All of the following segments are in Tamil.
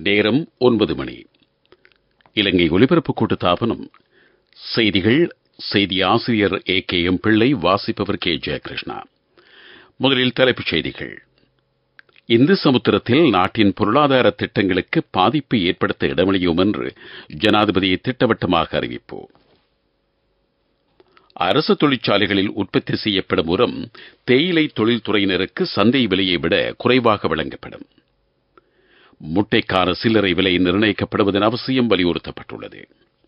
நேரம் ஒன்பது மணி இலங்கை ஒலிபரப்பு கூட்டுத்தாபனம் செய்திகள் செய்தி ஆசிரியர் ஏ கே எம் பிள்ளை வாசிப்பவர் கே ஜெயகிருஷ்ணா முதலில் தலைப்புச் செய்திகள் இந்து சமுத்திரத்தில் நாட்டின் பொருளாதார திட்டங்களுக்கு பாதிப்பு ஏற்படுத்த இடமளியும் என்று ஜனாதிபதி திட்டவட்டமாக அறிவிப்பு அரசு தொழிற்சாலைகளில் உற்பத்தி செய்யப்படும் உரம் தேயிலை தொழில்துறையினருக்கு சந்தை விலையை விட குறைவாக வழங்கப்படும் முட்டைக்கான சில்லறை விலை நிர்ணயிக்கப்படுவதன் அவசியம் வலியுறுத்தப்பட்டுள்ளது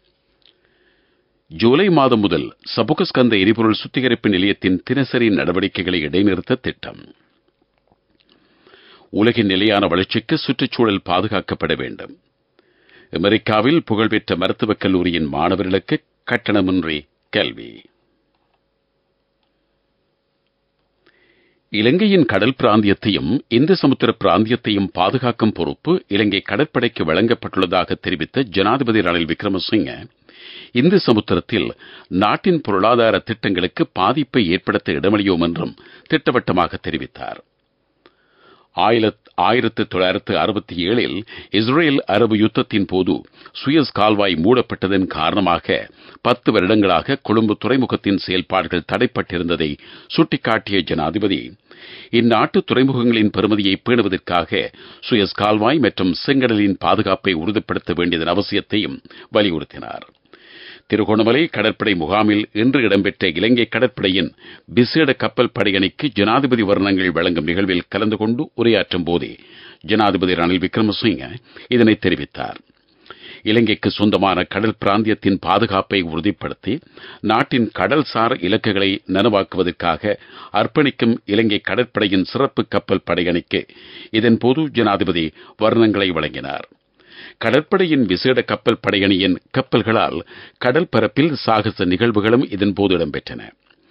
ஜூலை மாதம் முதல் சபுகஸ்கந்த எரிபொருள் சுத்திகரிப்பு நிலையத்தின் தினசரி நடவடிக்கைகளை இடைநிறுத்த திட்டம் உலகின் நிலையான வளர்ச்சிக்கு சுற்றுச்சூழல் பாதுகாக்கப்பட வேண்டும் அமெரிக்காவில் புகழ்பெற்ற மருத்துவக் கல்லூரியின் மாணவர்களுக்கு கட்டணமின்றி கல்வி இலங்கையின் கடல் பிராந்தியத்தையும் இந்து சமுத்திர பிராந்தியத்தையும் பாதுகாக்கும் பொறுப்பு இலங்கை கடற்படைக்கு வழங்கப்பட்டுள்ளதாக தெரிவித்த ஜனாதிபதி ரணில் விக்ரமசிங்க இந்து சமுத்திரத்தில் நாட்டின் பொருளாதார திட்டங்களுக்கு பாதிப்பை ஏற்படுத்த இடமளியோம் என்றும் திட்டவட்டமாக தெரிவித்தார் ஆயிரத்து தொள்ளாயிரத்து அறுபத்தி ஏழில் இஸ்ரேல் அரபு யுத்தத்தின் போது சுயஸ் கால்வாய் மூடப்பட்டதன் காரணமாக பத்து வருடங்களாக கொழும்பு துறைமுகத்தின் செயல்பாடுகள் தடைப்பட்டிருந்ததை சுட்டிக்காட்டிய ஜனாதிபதி இந்நாட்டு துறைமுகங்களின் பெருமதியை பேணுவதற்காக சுயஸ் கால்வாய் மற்றும் செங்கடலின் பாதுகாப்பை உறுதிப்படுத்த வேண்டியதன் அவசியத்தையும் வலியுறுத்தினார் திருகோணமலை கடற்படை முகாமில் இன்று இடம்பெற்ற இலங்கை கடற்படையின் விசேட கப்பல் படையணிக்கு ஜனாதிபதி வர்ணங்கள் வழங்கும் நிகழ்வில் கலந்து கொண்டு உரையாற்றும் போதே ஜனாதிபதி ரணில் விக்ரமசிங்க இதனை தெரிவித்தார் இலங்கைக்கு சொந்தமான கடல் பிராந்தியத்தின் பாதுகாப்பை உறுதிப்படுத்தி நாட்டின் கடல்சார் இலக்குகளை நனவாக்குவதற்காக அர்ப்பணிக்கும் இலங்கை கடற்படையின் சிறப்பு கப்பல் படையணிக்கு இதன்போது ஜனாதிபதி வர்ணங்களை வழங்கினார் கடற்படையின் விசேட கப்பல் படையணியின் கப்பல்களால் கடல் பரப்பில் சாகச நிகழ்வுகளும் இதன்போது இடம்பெற்றன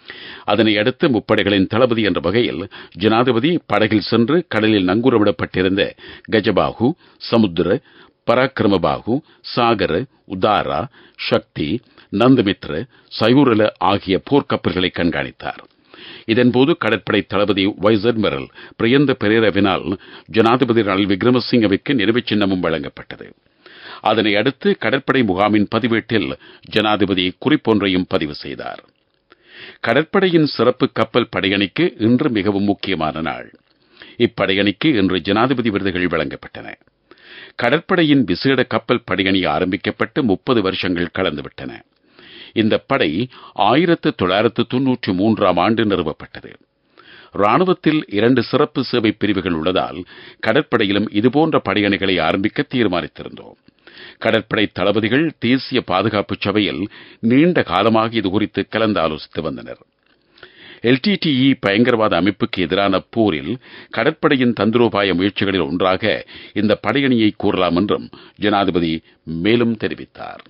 அதனை அடுத்து முப்படைகளின் தளபதி என்ற வகையில் ஜனாதிபதி படகில் சென்று கடலில் நங்கூரமிடப்பட்டிருந்த கஜபாகு சமுத்திர பராக்கிரமபாகு சாகர உதாரா சக்தி நந்தமித்ர சயூரல ஆகிய போர்க்கப்பல்களை கண்காணித்தார் இதன்போது கடற்படை தளபதி வைஸ் அட்மிரல் பிரியந்த பெரேரவினால் ஜனாதிபதி ரணில் விக்ரமசிங்கவிற்கு நினைவுச் சின்னமும் வழங்கப்பட்டது அதனை அடுத்து கடற்படை முகாமின் பதிவேட்டில் ஜனாதிபதி குறிப்பொன்றையும் பதிவு செய்தார் கடற்படையின் சிறப்பு கப்பல் படையணிக்கு இன்று மிகவும் முக்கியமான நாள் இப்படையணிக்கு இன்று ஜனாதிபதி விருதுகள் வழங்கப்பட்டன கடற்படையின் விசேட கப்பல் படையணி ஆரம்பிக்கப்பட்டு முப்பது வருஷங்கள் கடந்துவிட்டன இந்த படை ஆயிரத்து தொள்ளாயிரத்து தொன்னூற்றி மூன்றாம் ஆண்டு நிறுவப்பட்டது ராணுவத்தில் இரண்டு சிறப்பு சேவை பிரிவுகள் உள்ளதால் கடற்படையிலும் இதுபோன்ற படையணிகளை ஆரம்பிக்க தீர்மானித்திருந்தோம் கடற்படை தளபதிகள் தேசிய பாதுகாப்பு சபையில் நீண்ட காலமாக இதுகுறித்து கலந்து ஆலோசித்து வந்தனர் எல்டிடிஇ பயங்கரவாத அமைப்புக்கு எதிரான போரில் கடற்படையின் தந்திரோபாய முயற்சிகளில் ஒன்றாக இந்த படையணியை கூறலாம் என்றும் ஜனாதிபதி மேலும் தெரிவித்தார்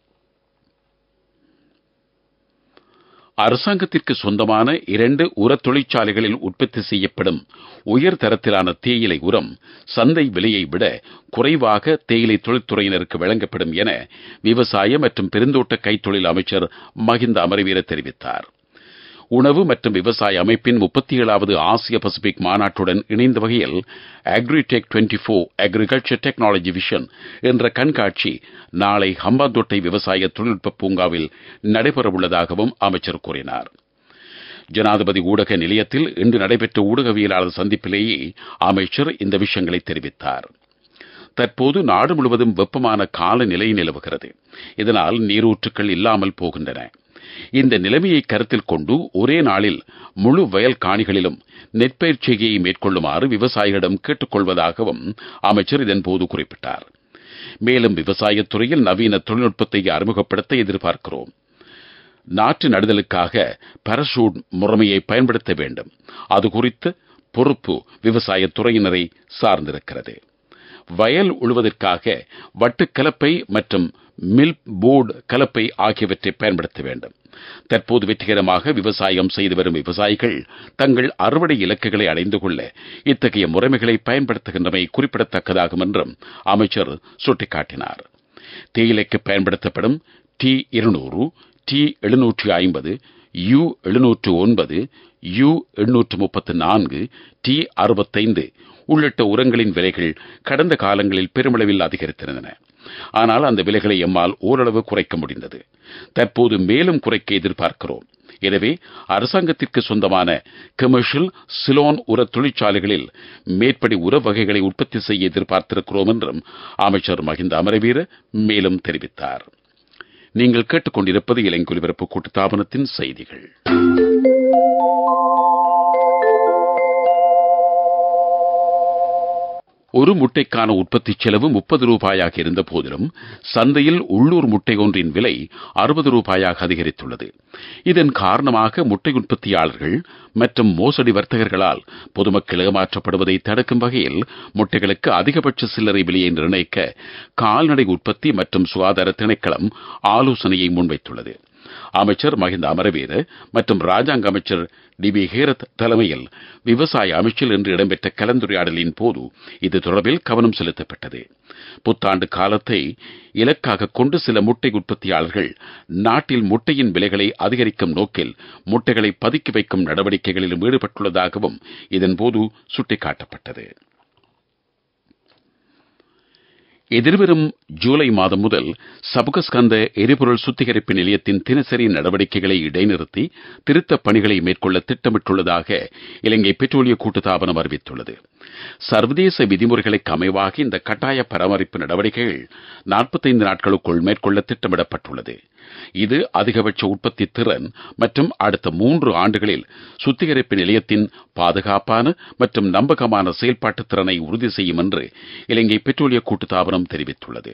அரசாங்கத்திற்கு சொந்தமான இரண்டு உரத் தொழிற்சாலைகளில் உற்பத்தி செய்யப்படும் உயர் தரத்திலான தேயிலை உரம் சந்தை விலையை விட குறைவாக தேயிலை தொழில்துறையினருக்கு வழங்கப்படும் என விவசாய மற்றும் பெருந்தோட்ட கைத்தொழில் அமைச்சர் மஹிந்த அமரவீர தெரிவித்தார் உணவு மற்றும் விவசாய அமைப்பின் முப்பத்தி ஏழாவது ஆசிய பசிபிக் மாநாட்டுடன் இணைந்த வகையில் agritech twenty four agriculture technology vision என்ற கண்காட்சி நாளை ஹம்பாந்தோட்டை விவசாய தொழில்நுட்ப பூங்காவில் நடைபெறவுள்ளதாகவும் அமைச்சர் கூறினார் ஜனாதிபதி ஊடக நிலையத்தில் இன்று நடைபெற்ற ஊடகவியலாளர் சந்திப்பிலேயே அமைச்சர் இந்த விஷயங்களை தெரிவித்தார் தற்போது நாடு முழுவதும் வெப்பமான காலநிலை நிலவுகிறது இதனால் நீரூற்றுக்கள் இல்லாமல் போகின்றன இந்த நிலைமையை கருத்தில் கொண்டு ஒரே நாளில் முழு வயல் காணிகளிலும் நெற்பயிற்சியை மேற்கொள்ளுமாறு விவசாயிகளிடம் கேட்டுக்கொள்வதாகவும் அமைச்சர் இதன்போது குறிப்பிட்டார் மேலும் விவசாயத் துறையில் நவீன தொழில்நுட்பத்தை அறிமுகப்படுத்த எதிர்பார்க்கிறோம் நாற்று நடுதலுக்காக பரஷூட் முறைமையை பயன்படுத்த வேண்டும் அது குறித்த பொறுப்பு விவசாயத் துறையினரை சார்ந்திருக்கிறது வயல் உழுவதற்காக வட்டுக்கலப்பை மற்றும் மில்க் போர்டு கலப்பை ஆகியவற்றை பயன்படுத்த வேண்டும் தற்போது வெற்றிகரமாக விவசாயம் செய்து வரும் விவசாயிகள் தங்கள் அறுவடை இலக்குகளை அடைந்து கொள்ள இத்தகைய முறைமைகளை பயன்படுத்துகின்றமை குறிப்பிடத்தக்கதாகும் என்றும் அமைச்சர் சுட்டிக்காட்டினார் தேயிலைக்கு பயன்படுத்தப்படும் டி இருநூறு டி எழுநூற்றி ஐம்பது யு எழுநூற்று ஒன்பது யு எண்ணூற்று முப்பத்து நான்கு டி அறுபத்தைந்து உள்ளிட்ட உரங்களின் விலைகள் கடந்த காலங்களில் பெருமளவில் அதிகரித்திருந்தன ஆனால் அந்த விலைகளை எம்மால் ஓரளவு குறைக்க முடிந்தது தற்போது மேலும் குறைக்க எதிர்பார்க்கிறோம் எனவே அரசாங்கத்திற்கு சொந்தமான கமர்ஷியல் சிலோன் உர தொழிற்சாலைகளில் மேற்படி உர வகைகளை உற்பத்தி செய்ய எதிர்பார்த்திருக்கிறோம் என்றும் அமைச்சர் மஹிந்த அமரவீர மேலும் தெரிவித்தார் நீங்கள் கேட்டுக்கொண்டிருப்பது இலங்கை ஒலிபரப்பு கூட்டுத்தாபனத்தின் செய்திகள் ஒரு முட்டைக்கான உற்பத்தி செலவு முப்பது ரூபாயாக இருந்த போதிலும் சந்தையில் உள்ளூர் முட்டை ஒன்றின் விலை அறுபது ரூபாயாக அதிகரித்துள்ளது இதன் காரணமாக முட்டை உற்பத்தியாளர்கள் மற்றும் மோசடி வர்த்தகர்களால் பொதுமக்கள் ஏமாற்றப்படுவதை தடுக்கும் வகையில் முட்டைகளுக்கு அதிகபட்ச சில்லறை விலையை நிர்ணயிக்க கால்நடை உற்பத்தி மற்றும் சுகாதார திணைக்களம் ஆலோசனையை முன்வைத்துள்ளது அமைச்சர் மஹிந்த அமரவீர மற்றும் ராஜாங்க அமைச்சர் டி பி ஹேரத் தலைமையில் விவசாய அமைச்சில் இன்று இடம்பெற்ற கலந்துரையாடலின் போது இது தொடர்பில் கவனம் செலுத்தப்பட்டது புத்தாண்டு காலத்தை இலக்காக கொண்டு சில முட்டை உற்பத்தியாளர்கள் நாட்டில் முட்டையின் விலைகளை அதிகரிக்கும் நோக்கில் முட்டைகளை பதுக்கி வைக்கும் நடவடிக்கைகளிலும் ஈடுபட்டுள்ளதாகவும் இதன்போது சுட்டிக்காட்டப்பட்டது எதிர்வரும் ஜூலை மாதம் முதல் சபுகஸ்கந்த எரிபொருள் சுத்திகரிப்பு நிலையத்தின் தினசரி நடவடிக்கைகளை இடைநிறுத்தி திருத்தப் பணிகளை மேற்கொள்ள திட்டமிட்டுள்ளதாக இலங்கை பெட்ரோலிய கூட்டுத்தாபனம் அறிவித்துள்ளது சர்வதேச விதிமுறைகளுக்கு அமைவாக இந்த கட்டாய பராமரிப்பு நடவடிக்கைகள் நாற்பத்தைந்து நாட்களுக்குள் மேற்கொள்ள திட்டமிடப்பட்டுள்ளது இது அதிகபட்ச உற்பத்தி திறன் மற்றும் அடுத்த மூன்று ஆண்டுகளில் சுத்திகரிப்பு நிலையத்தின் பாதுகாப்பான மற்றும் நம்பகமான செயல்பாட்டு திறனை உறுதி செய்யும் என்று இலங்கை பெட்ரோலிய கூட்டுத்தாபனம் தெரிவித்துள்ளது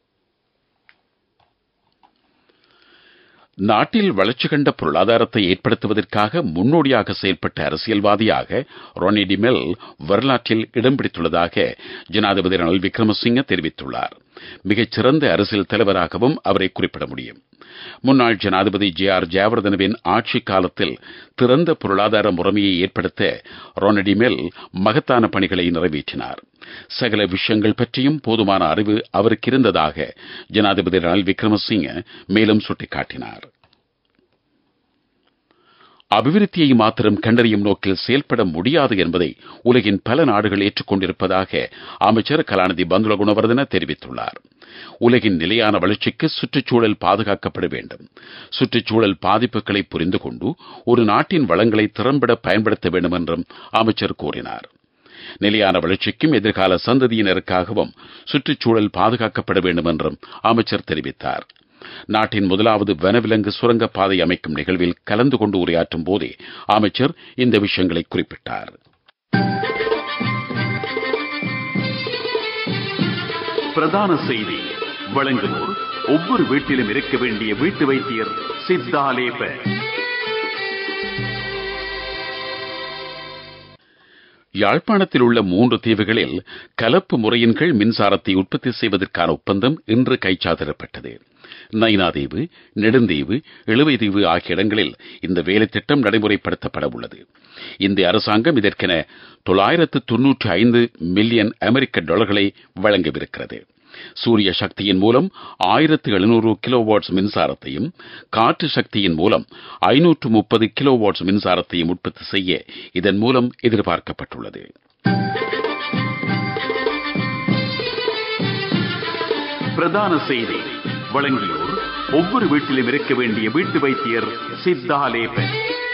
நாட்டில் வளர்ச்சி கண்ட பொருளாதாரத்தை ஏற்படுத்துவதற்காக முன்னோடியாக செயல்பட்ட அரசியல்வாதியாக ரொனி டிமெல் வரலாற்றில் இடம் பிடித்துள்ளதாக ஜனாதிபதி ரணில் விக்ரமசிங்க தெரிவித்துள்ளார் மிகச்சிறந்த அரசியல் தலைவராகவும் அவரை குறிப்பிட முடியும் முன்னாள் ஜனாதிபதி ஜே ஆர் ஜெயவர்தனவின் ஆட்சி காலத்தில் திறந்த பொருளாதார முறைமையை ஏற்படுத்த ரொனடிமெல் மகத்தான பணிகளை நிறைவேற்றினார் சகல விஷயங்கள் பற்றியும் போதுமான அறிவு அவருக்கு இருந்ததாக ஜனாதிபதி ரணில் விக்ரமசிங்க மேலும் சுட்டிக்காட்டினார் அபிவிருத்தியை மாத்திரம் கண்டறியும் நோக்கில் செயல்பட முடியாது என்பதை உலகின் பல நாடுகள் ஏற்றுக்கொண்டிருப்பதாக அமைச்சர் கலாநிதி பந்துல குணவர்தன தெரிவித்துள்ளார் உலகின் நிலையான வளர்ச்சிக்கு சுற்றுச்சூழல் பாதுகாக்கப்பட வேண்டும் சுற்றுச்சூழல் பாதிப்புகளை புரிந்து கொண்டு ஒரு நாட்டின் வளங்களை திறம்பட பயன்படுத்த வேண்டும் என்றும் அமைச்சர் கூறினார் நிலையான வளர்ச்சிக்கும் எதிர்கால சந்ததியினருக்காகவும் சுற்றுச்சூழல் பாதுகாக்கப்பட வேண்டும் என்றும் அமைச்சர் தெரிவித்தார் நாட்டின் முதலாவது வனவிலங்கு சுரங்கப்பாதை அமைக்கும் நிகழ்வில் கலந்து கொண்டு உரையாற்றும் போதே அமைச்சர் இந்த விஷயங்களை குறிப்பிட்டார் பிரதான செய்தி வழங்குவோர் ஒவ்வொரு வீட்டிலும் இருக்க வேண்டிய வீட்டு வைத்தியர் சித்தாலேப யாழ்ப்பாணத்தில் உள்ள மூன்று தீவுகளில் கலப்பு முறையின் கீழ் மின்சாரத்தை உற்பத்தி செய்வதற்கான ஒப்பந்தம் இன்று கைச்சாத்திடப்பட்டது நைனாதீவு நெடுந்தீவு இழுவைதீவு ஆகிய இடங்களில் இந்த வேலைத்திட்டம் நடைமுறைப்படுத்தப்பட உள்ளது இந்திய அரசாங்கம் இதற்கென தொள்ளாயிரத்து தொன்னூற்றி ஐந்து மில்லியன் அமெரிக்க டாலர்களை வழங்கவிருக்கிறது சூரிய சக்தியின் மூலம் ஆயிரத்து எழுநூறு கிலோவாட்ஸ் மின்சாரத்தையும் காற்று சக்தியின் மூலம் ஐநூற்று முப்பது கிலோவாட்ஸ் மின்சாரத்தையும் உற்பத்தி செய்ய இதன் மூலம் எதிர்பார்க்கப்பட்டுள்ளது பிரதான செய்தி வழங்கியோர் ஒவ்வொரு வீட்டிலும் இருக்க வேண்டிய வீட்டு வைத்தியர் சித்தாலேபன்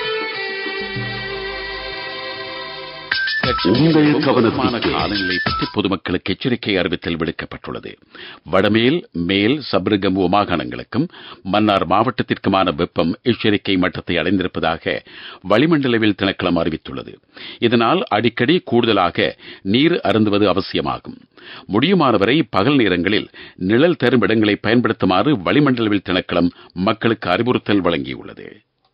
உங்கள் கவனத்திற்கு காலநிலை பற்றி பொதுமக்களுக்கு எச்சரிக்கை அறிவித்தல் விடுக்கப்பட்டுள்ளது வடமேல் மேல் சபரகம் மாகாணங்களுக்கும் மன்னார் மாவட்டத்திற்குமான வெப்பம் எச்சரிக்கை மட்டத்தை அடைந்திருப்பதாக வளிமண்டலவில் திணைக்களம் அறிவித்துள்ளது இதனால் அடிக்கடி கூடுதலாக நீர் அருந்துவது அவசியமாகும் முடியுமானவரை பகல் நேரங்களில் நிழல் தரும் இடங்களை பயன்படுத்துமாறு வளிமண்டலவில் திணைக்களம் மக்களுக்கு அறிவுறுத்தல் வழங்கியுள்ளது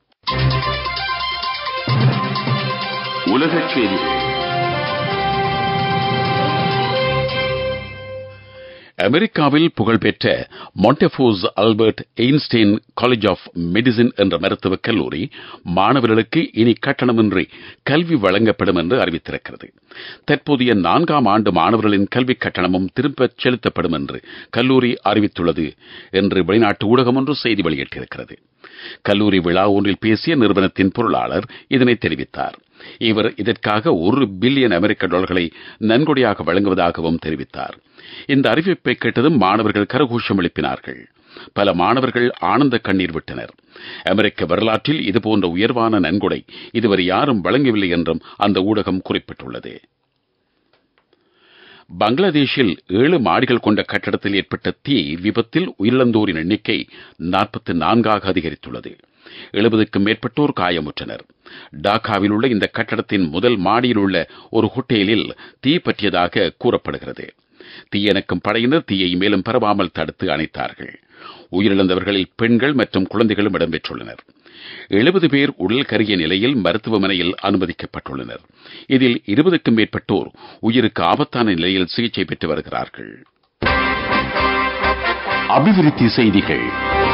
உலகச் செய்திகள் அமெரிக்காவில் புகழ்பெற்ற Montefiore Albert Einstein college of medicine என்ற மருத்துவக் கல்லூரி மாணவர்களுக்கு இனி கட்டணமின்றி கல்வி வழங்கப்படும் என்று அறிவித்திருக்கிறது தற்போதைய நான்காம் ஆண்டு மாணவர்களின் கல்விக் கட்டணமும் திரும்பச் செலுத்தப்படும் என்று கல்லூரி அறிவித்துள்ளது என்று வெளிநாட்டு ஊடகம் ஒன்று செய்தி வெளியிட்டிருக்கிறது கல்லூரி விழா ஒன்றில் பேசிய நிறுவனத்தின் பொருளாளர் இதனை தெரிவித்தார் இவர் இதற்காக ஒரு பில்லியன் அமெரிக்க டாலர்களை நன்கொடையாக வழங்குவதாகவும் தெரிவித்தார் இந்த அறிவிப்பை கேட்டதும் மாணவர்கள் கரகோஷம் எழுப்பினார்கள் பல மாணவர்கள் ஆனந்த கண்ணீர் விட்டனர் அமெரிக்க வரலாற்றில் இதுபோன்ற உயர்வான நன்கொடை இதுவரை யாரும் வழங்கவில்லை என்றும் அந்த ஊடகம் குறிப்பிட்டுள்ளது பங்களாதேஷில் ஏழு மாடிகள் கொண்ட கட்டடத்தில் ஏற்பட்ட தீ விபத்தில் உயிரிழந்தோரின் எண்ணிக்கை நாற்பத்தி நான்காக அதிகரித்துள்ளது எழுபதுக்கும் மேற்பட்டோர் காயமுற்றனர் டாக்காவில் உள்ள இந்த கட்டடத்தின் முதல் மாடியில் உள்ள ஒரு ஹோட்டலில் தீ பற்றியதாக கூறப்படுகிறது தீயணைக்கும் படையினர் தீயை மேலும் பரவாமல் தடுத்து அணைத்தார்கள் உயிரிழந்தவர்களில் பெண்கள் மற்றும் குழந்தைகளும் இடம்பெற்றுள்ளனர் எழுபது பேர் உடல் கருகிய நிலையில் மருத்துவமனையில் அனுமதிக்கப்பட்டுள்ளனர் இதில் இருபதுக்கும் மேற்பட்டோர் உயிருக்கு ஆபத்தான நிலையில் சிகிச்சை பெற்று வருகிறார்கள் அபிவிருத்தி செய்திகள்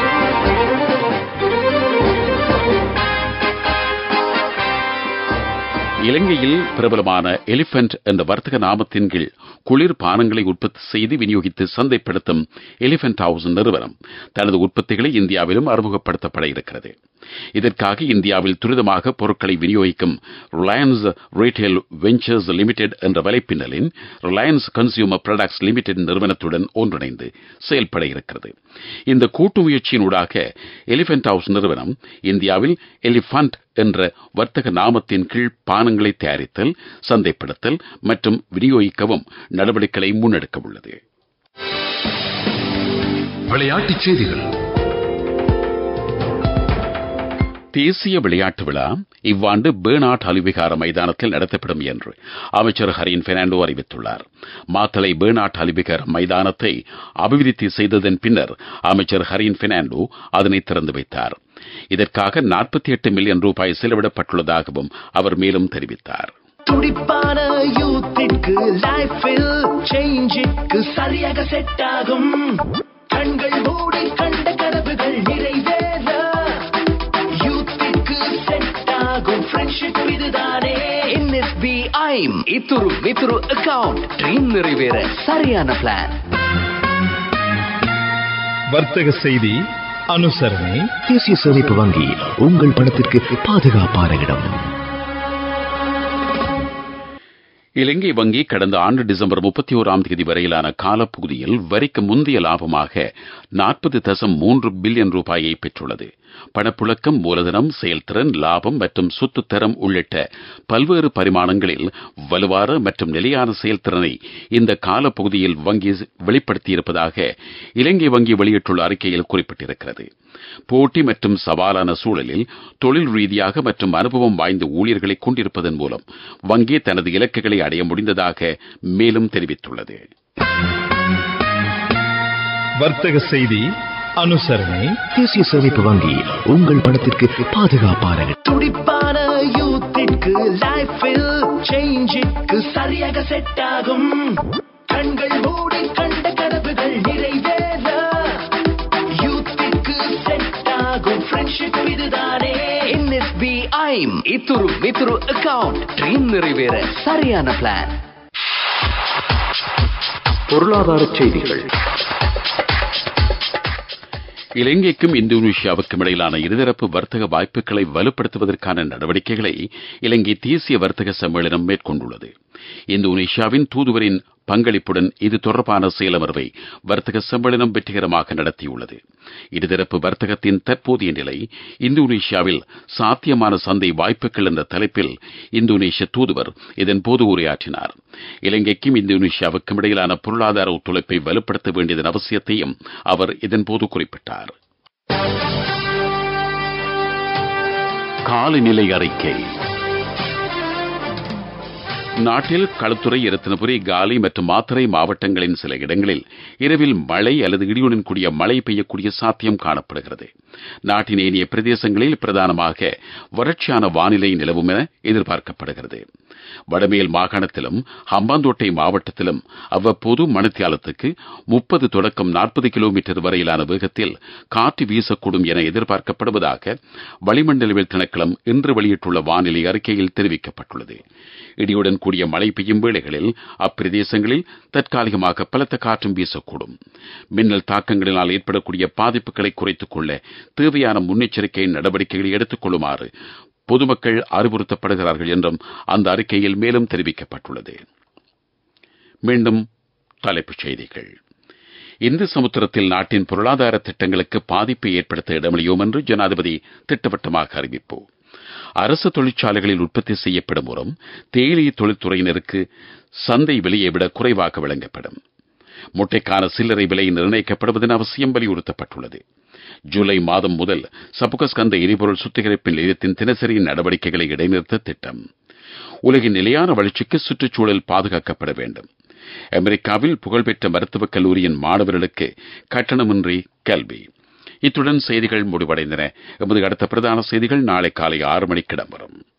இலங்கையில் பிரபலமான எலிபென்ட் என்ற வர்த்தக நாமத்தின் கீழ் குளிர் பானங்களை உற்பத்தி செய்து விநியோகித்து சந்தைப்படுத்தும் எலிபென்ட் ஹவுஸ் நிறுவனம் தனது உற்பத்திகளை இந்தியாவிலும் அறிமுகப்படுத்தப்பட இருக்கிறது இதற்காக இந்தியாவில் துரிதமாக பொருட்களை விநியோகிக்கும் ரிலையன்ஸ் ரீட்டைல் வெஞ்சர்ஸ் லிமிடெட் என்ற வலைப்பின்னலின் ரிலையன்ஸ் கன்சியூமர் ப்ராடக்ட்ஸ் லிமிடெட் நிறுவனத்துடன் ஒன்றிணைந்து செயல்பட இருக்கிறது இந்த கூட்டு முயற்சியினூடாக எலிபென்ட் ஹவுஸ் நிறுவனம் இந்தியாவில் எலிபண்ட் என்ற வர்த்தக நாமத்தின் கீழ் பானங்களை தயாரித்தல் சந்தைப்படுத்தல் மற்றும் விநியோகிக்கவும் நடவடிக்கைகளை முன்னெடுக்க உள்ளது விளையாட்டுச் செய்திகள் தேசிய விளையாட்டு விழா இவ்வாண்டு பேர்னாட் அலுவிகார மைதானத்தில் நடத்தப்படும் என்று அமைச்சர் ஹரின் பெர்னாண்டோ அறிவித்துள்ளார் மாத்தளை பேர்னாட் அலுவிகார மைதானத்தை அபிவிருத்தி செய்ததன் பின்னர் அமைச்சர் ஹரின் பெர்னாண்டோ அதனை திறந்து வைத்தார் இதற்காக நாற்பத்தி எட்டு மில்லியன் ரூபாய் செலவிடப்பட்டுள்ளதாகவும் அவர் மேலும் தெரிவித்தார் துடிப்பான யூத்திற்கு லைஃபில் சேஞ்சிற்கு சரியாக செட் ஆகும் கண்கள் மூடி கண்ட கனவுகள் நிறைவேற யூத்திற்கு செட் ஆகும் ஃப்ரெண்ட்ஷிப் இதுதானே என்எஸ்பி ஐம் இத்துரு வித்துரு அக்கவுண்ட் ட்ரீம் நிறைவேற சரியான பிளான் வர்த்தக செய்தி அனுசரணை தேசிய சேமிப்பு வங்கி உங்கள் பணத்திற்கு பாதுகாப்பான இடம் இலங்கை வங்கி கடந்த ஆண்டு டிசம்பர் முப்பத்தி ஓராம் தேதி வரையிலான காலப்பகுதியில் வரிக்கு முந்தைய லாபமாக நாற்பது தசம் மூன்று பில்லியன் ரூபாயை பெற்றுள்ளது பணப்புழக்கம் மூலதனம் செயல்திறன் லாபம் மற்றும் சொத்து தரம் உள்ளிட்ட பல்வேறு பரிமாணங்களில் வலுவான மற்றும் நிலையான செயல்திறனை இந்த காலப்பகுதியில் வங்கி வெளிப்படுத்தியிருப்பதாக இலங்கை வங்கி வெளியிட்டுள்ள அறிக்கையில் குறிப்பிட்டிருக்கிறது போட்டி மற்றும் சவாலான சூழலில் தொழில் ரீதியாக மற்றும் அனுபவம் வாய்ந்த ஊழியர்களை கொண்டிருப்பதன் மூலம் வங்கி தனது இலக்குகளை அடைய முடிந்ததாக மேலும் தெரிவித்துள்ளது வர்த்தக செய்தி அனுசரணை தேசிய சேமிப்பு வங்கி உங்கள் பணத்திற்கு பாதுகாப்பான இடம் துடிப்பான யூத்திற்கு லைஃபில் சேஞ்சிற்கு சரியாக செட் ஆகும் கண்கள் மூடி கண்ட கனவுகள் நிறைவேற யூத்திற்கு செட் ஆகும் ஃப்ரெண்ட்ஷிப் இதுதானே என்எஸ்பி ஐம் இத்துரு வித்துரு அக்கவுண்ட் ட்ரீம் நிறைவேற சரியான பிளான் பொருளாதார செய்திகள் இலங்கைக்கும் இந்தோனேஷியாவுக்கும் இடையிலான இருதரப்பு வர்த்தக வாய்ப்புகளை வலுப்படுத்துவதற்கான நடவடிக்கைகளை இலங்கை தேசிய வர்த்தக சம்மேளனம் மேற்கொண்டுள்ளது இந்தோனேஷியாவின் தூதுவரின் பங்களிப்புடன் இது தொடர்பான செயலமர்வை வர்த்தக சம்மேளனம் வெற்றிகரமாக நடத்தியுள்ளது இருதரப்பு வர்த்தகத்தின் தற்போதைய நிலை இந்தோனேஷியாவில் சாத்தியமான சந்தை வாய்ப்புகள் என்ற தலைப்பில் இந்தோனேஷிய தூதுவர் இதன்போது உரையாற்றினார் இலங்கைக்கும் இந்தோனேஷியாவுக்கும் இடையிலான பொருளாதார ஒத்துழைப்பை வலுப்படுத்த வேண்டியதன் அவசியத்தையும் அவர் இதன்போது குறிப்பிட்டார் காலநிலை அறிக்கை நாட்டில் களுத்துறை இரத்தினபுரி காலி மற்றும் மாத்தறை மாவட்டங்களின் சில இடங்களில் இரவில் மழை அல்லது இடியுடன் கூடிய மழை பெய்யக்கூடிய சாத்தியம் காணப்படுகிறது நாட்டின் ஏனைய பிரதேசங்களில் பிரதானமாக வறட்சியான வானிலை நிலவும் என எதிர்பார்க்கப்படுகிறது வடமேல் மாகாணத்திலும் ஹம்பாந்தோட்டை மாவட்டத்திலும் அவ்வப்போது மணித்தியாலத்துக்கு முப்பது தொடக்கம் நாற்பது கிலோமீட்டர் வரையிலான வேகத்தில் காற்று வீசக்கூடும் என எதிர்பார்க்கப்படுவதாக வளிமண்டலவியல் திணைக்களம் இன்று வெளியிட்டுள்ள வானிலை அறிக்கையில் தெரிவிக்கப்பட்டுள்ளது இடியுடன் கூடிய மழை பெய்யும் வேளைகளில் அப்பிரதேசங்களில் தற்காலிகமாக பலத்த காற்றும் வீசக்கூடும் மின்னல் தாக்கங்களினால் ஏற்படக்கூடிய பாதிப்புகளை குறைத்துக் கொள்ள தேவையான முன்னெச்சரிக்கை நடவடிக்கைகளை எடுத்துக் கொள்ளுமாறு பொதுமக்கள் அறிவுறுத்தப்படுகிறார்கள் என்றும் அந்த அறிக்கையில் மேலும் தெரிவிக்கப்பட்டுள்ளது மீண்டும் தலைப்புச் செய்திகள் இந்து சமுத்திரத்தில் நாட்டின் பொருளாதார திட்டங்களுக்கு பாதிப்பை ஏற்படுத்த இடமளியோம் என்று ஜனாதிபதி திட்டவட்டமாக அறிவிப்பு அரசு தொழிற்சாலைகளில் உற்பத்தி செய்யப்படும் உரம் தேயிலை தொழில்துறையினருக்கு சந்தை விலையை விட குறைவாக வழங்கப்படும் முட்டைக்கான சில்லறை விலை நிர்ணயிக்கப்படுவதன் அவசியம் வலியுறுத்தப்பட்டுள்ளது ஜூலை மாதம் முதல் சபுகஸ்கந்த எரிபொருள் சுத்திகரிப்பு நிலையத்தின் தினசரி நடவடிக்கைகளை இடைநிறுத்த திட்டம் உலகின் நிலையான வளர்ச்சிக்கு சுற்றுச்சூழல் பாதுகாக்கப்பட வேண்டும் அமெரிக்காவில் புகழ்பெற்ற மருத்துவக் கல்லூரியின் மாணவர்களுக்கு கட்டணமின்றி கல்வி இத்துடன் செய்திகள் முடிவடைந்தன எமது அடுத்த பிரதான செய்திகள் நாளை காலை ஆறு மணிக்கு இடம்பெறும்